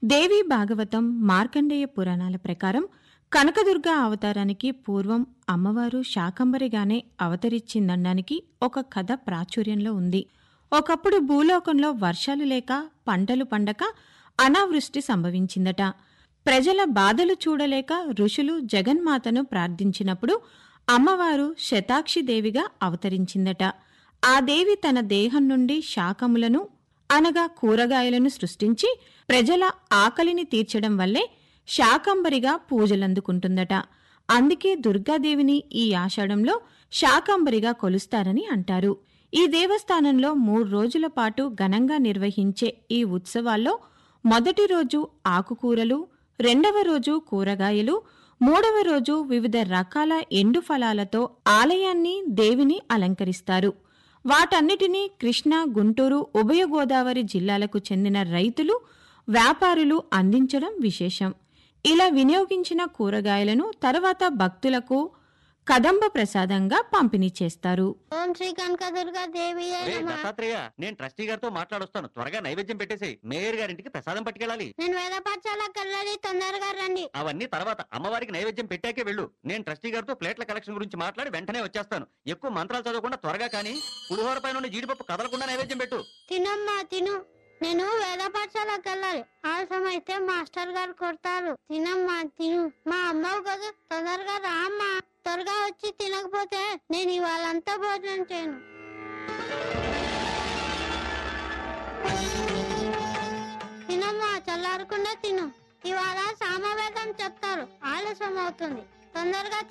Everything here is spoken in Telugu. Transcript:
దేవి భాగవతం మార్కండేయ పురాణాల ప్రకారం కనకదుర్గ అవతారానికి పూర్వం అమ్మవారు శాకంబరిగానే అవతరిచ్చిందనడానికి ఒక కథ ప్రాచుర్యంలో ఉంది ఒకప్పుడు భూలోకంలో వర్షాలు లేక పంటలు పండక అనావృష్టి సంభవించిందట ప్రజల బాధలు చూడలేక ఋషులు జగన్మాతను ప్రార్థించినప్పుడు అమ్మవారు శతాక్షి దేవిగా అవతరించిందట ఆ దేవి తన దేహం నుండి శాకములను అనగా కూరగాయలను సృష్టించి ప్రజల ఆకలిని తీర్చడం వల్లే శాకంబరిగా పూజలందుకుంటుందట అందుకే దుర్గాదేవిని ఈ ఆషాఢంలో శాకంబరిగా కొలుస్తారని అంటారు ఈ దేవస్థానంలో మూడు రోజుల పాటు ఘనంగా నిర్వహించే ఈ ఉత్సవాల్లో మొదటి రోజు ఆకుకూరలు రెండవ రోజు కూరగాయలు మూడవ రోజు వివిధ రకాల ఎండు ఫలాలతో ఆలయాన్ని దేవిని అలంకరిస్తారు వాటన్నిటినీ కృష్ణా గుంటూరు ఉభయ గోదావరి జిల్లాలకు చెందిన రైతులు వ్యాపారులు అందించడం విశేషం ఇలా వినియోగించిన కూరగాయలను తర్వాత భక్తులకు కదంబ ప్రసాదంగా పంపిణీ చేస్తారు ఓం శ్రీ కనకదుర్గ దేవి రే దత్తాత్రేయ నేను ట్రస్టీ గారితో మాట్లాడొస్తాను త్వరగా నైవేద్యం పెట్టేసి మేయర్ గారింటికి ప్రసాదం పట్టుకెళ్ళాలి నేను వేద పాఠశాలకు వెళ్ళాలి తొందరగా రండి అవన్నీ తర్వాత అమ్మవారికి నైవేద్యం పెట్టాకే వెళ్ళు నేను ట్రస్టీ గారితో ప్లేట్ల కలెక్షన్ గురించి మాట్లాడి వెంటనే వచ్చేస్తాను ఎక్కువ మంత్రాలు చదవకుండా త్వరగా కానీ పులిహోర పైన ఉన్న జీడిపప్పు కదలకుండా నైవేద్యం పెట్టు తినమ్మా తిను నేను వేద పాఠశాలకు వెళ్ళాలి ఆలస్యం అయితే మాస్టర్ గారు కొడతారు తినమ్మా తిను మా అమ్మవు కదా తొందరగా రా అమ్మా త్వరగా వచ్చి తినకపోతే నేను ఇవాళంతా భోజనం చేయను తినమ్మా చల్లారకుండా తిను ఇవాళ సామవేదం చెప్తారు ఆలస్యం అవుతుంది తొందరగా